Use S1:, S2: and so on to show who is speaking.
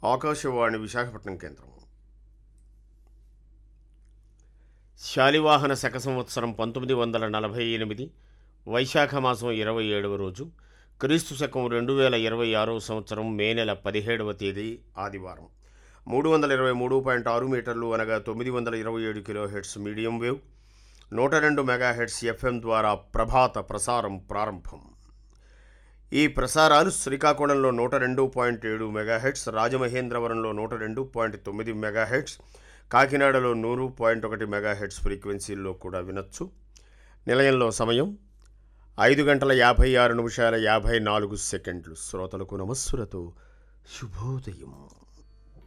S1: ఆకాశవాణి విశాఖపట్నం కేంద్రం శాలివాహన శక సంవత్సరం పంతొమ్మిది వందల నలభై ఎనిమిది వైశాఖ మాసం ఇరవై ఏడవ రోజు క్రీస్తు శకం రెండు వేల ఇరవై ఆరవ సంవత్సరం మే నెల పదిహేడవ తేదీ ఆదివారం మూడు వందల ఇరవై మూడు పాయింట్ ఆరు మీటర్లు అనగా తొమ్మిది వందల ఇరవై ఏడు కిలో హెడ్స్ మీడియం వేవ్ నూట రెండు మెగా హెడ్స్ ఎఫ్ఎం ద్వారా ప్రభాత ప్రసారం ప్రారంభం ఈ ప్రసారాలు శ్రీకాకుళంలో నూట రెండు పాయింట్ ఏడు మెగాహెట్స్ రాజమహేంద్రవరంలో నూట రెండు పాయింట్ తొమ్మిది మెగాహెట్స్ కాకినాడలో నూరు పాయింట్ ఒకటి మెగాహెట్స్ ఫ్రీక్వెన్సీల్లో కూడా వినొచ్చు నిలయంలో సమయం ఐదు గంటల యాభై ఆరు నిమిషాల యాభై నాలుగు సెకండ్లు శ్రోతలకు నమస్సులతో శుభోదయం